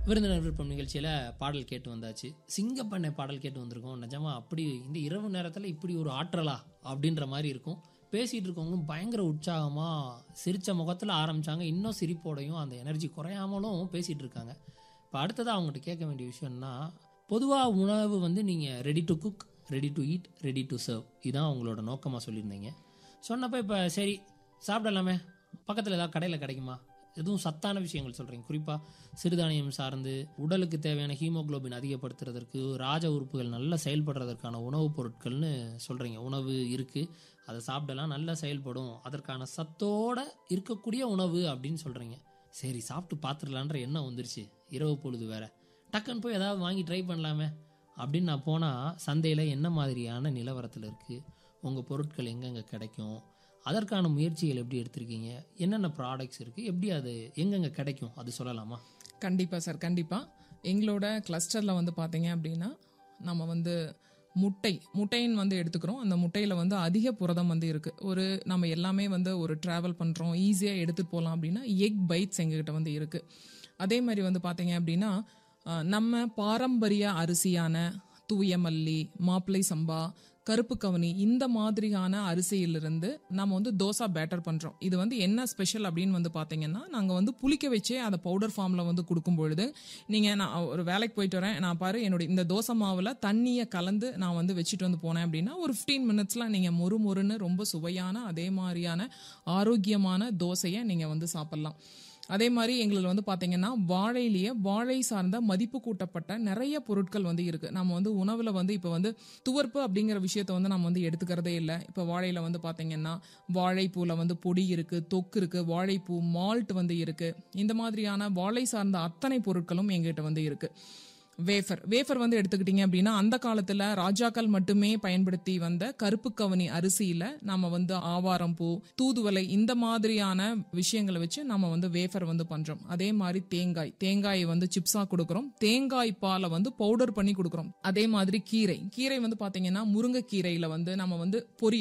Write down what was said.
விருந்தினர் விருப்பம் நிகழ்ச்சியில் பாடல் கேட்டு வந்தாச்சு சிங்கப்பண்ணை பாடல் கேட்டு வந்திருக்கோம் நிஜமா அப்படி இந்த இரவு நேரத்தில் இப்படி ஒரு ஆற்றலா அப்படின்ற மாதிரி இருக்கும் பேசிகிட்டு இருக்கவங்களும் பயங்கர உற்சாகமாக சிரித்த முகத்தில் ஆரம்பித்தாங்க இன்னும் சிரிப்போடையும் அந்த எனர்ஜி குறையாமலும் பேசிகிட்டு இருக்காங்க இப்போ அடுத்ததாக அவங்ககிட்ட கேட்க வேண்டிய விஷயம்னா பொதுவாக உணவு வந்து நீங்கள் ready to cook ready to eat ready to serve இதான் உங்களோட நோக்கமாக சொல்லியிருந்தீங்க சொன்னப்போ இப்போ சரி சாப்பிடலாமே பக்கத்தில் ஏதாவது கடையில் கிடைக்குமா எதுவும் சத்தான விஷயங்கள் சொல்கிறீங்க குறிப்பாக சிறுதானியம் சார்ந்து உடலுக்கு தேவையான ஹீமோகுளோபின் அதிகப்படுத்துறதற்கு ராஜ உறுப்புகள் நல்லா செயல்படுறதற்கான உணவுப் பொருட்கள்னு சொல்கிறீங்க உணவு இருக்குது அதை சாப்பிடலாம் நல்லா செயல்படும் அதற்கான சத்தோட இருக்கக்கூடிய உணவு அப்படின்னு சொல்கிறீங்க சரி சாப்பிட்டு பார்த்துடலான்ற எண்ணம் வந்துருச்சு இரவு பொழுது வேற டக்குன்னு போய் ஏதாவது வாங்கி ட்ரை பண்ணலாமே அப்படின்னு நான் போனால் சந்தையில் என்ன மாதிரியான நிலவரத்தில் இருக்குது உங்கள் பொருட்கள் எங்கெங்கே கிடைக்கும் அதற்கான முயற்சிகள் எப்படி எடுத்திருக்கீங்க என்னென்ன ப்ராடக்ட்ஸ் இருக்குது எப்படி அது எங்கெங்கே கிடைக்கும் அது சொல்லலாமா கண்டிப்பாக சார் கண்டிப்பாக எங்களோட கிளஸ்டரில் வந்து பார்த்தீங்க அப்படின்னா நம்ம வந்து முட்டை முட்டைன்னு வந்து எடுத்துக்கிறோம் அந்த முட்டையில் வந்து அதிக புரதம் வந்து இருக்குது ஒரு நம்ம எல்லாமே வந்து ஒரு ட்ராவல் பண்ணுறோம் ஈஸியாக எடுத்துகிட்டு போகலாம் அப்படின்னா எக் பைட்ஸ் எங்ககிட்ட வந்து இருக்குது அதே மாதிரி வந்து பார்த்தீங்க அப்படின்னா அஹ், நம்ம பாரம்பரிய அரிசியான தூய மல்லி மாப்பிளை சம்பா கருப்பு கவனி இந்த மாதிரியான அரிசியிலிருந்து நம்ம வந்து தோசா பேட்டர் பண்றோம் இது வந்து என்ன ஸ்பெஷல் அப்படின்னு வந்து பாத்தீங்கன்னா நாங்க வந்து புளிக்க வச்சே அதை பவுடர் ஃபார்ம்ல வந்து கொடுக்கும் பொழுது நீங்க நான் ஒரு வேலைக்கு போயிட்டு வரேன் நான் பாரு என்னோட இந்த தோசை மாவுல தண்ணியை கலந்து நான் வந்து வச்சுட்டு வந்து போனேன் அப்படின்னா ஒரு 15 மினிட்ஸ்ல நீங்க மொறு மொறுன்னு ரொம்ப சுவையான அதே மாதிரியான ஆரோக்கியமான தோசையை நீங்க வந்து சாப்பிடலாம் அதே மாதிரி எங்களுக்கு வந்து பாத்தீங்கன்னா வாழையிலேயே வாழை சார்ந்த மதிப்பு கூட்டப்பட்ட நிறைய பொருட்கள் வந்து இருக்கு நம்ம வந்து உணவுல வந்து இப்ப வந்து துவர்ப்பு அப்படிங்கிற விஷயத்த வந்து நம்ம வந்து எடுத்துக்கிறதே இல்லை இப்ப வாழையில வந்து பாத்தீங்கன்னா வாழைப்பூல வந்து பொடி இருக்கு தொக்கு இருக்கு வாழைப்பூ மால்ட் வந்து இருக்கு இந்த மாதிரியான வாழை சார்ந்த அத்தனை பொருட்களும் எங்கிட்ட வந்து இருக்கு வேஃபர் வேஃபர் வந்து எடுத்துக்கிட்டீங்க அப்படின்னா அந்த காலத்துல ராஜாக்கள் மட்டுமே பயன்படுத்தி வந்த கருப்பு கவனி அரிசியில நம்ம வந்து ஆவாரம் பூ தூதுவளை இந்த மாதிரியான விஷயங்களை வச்சு நம்ம வந்து வேஃபர் வந்து பண்றோம் அதே மாதிரி தேங்காய் தேங்காயை வந்து சிப்ஸா கொடுக்குறோம் தேங்காய் பாலை வந்து பவுடர் பண்ணி கொடுக்குறோம் அதே மாதிரி கீரை கீரை வந்து பாத்தீங்கன்னா முருங்கை கீரையில வந்து நம்ம வந்து பொரி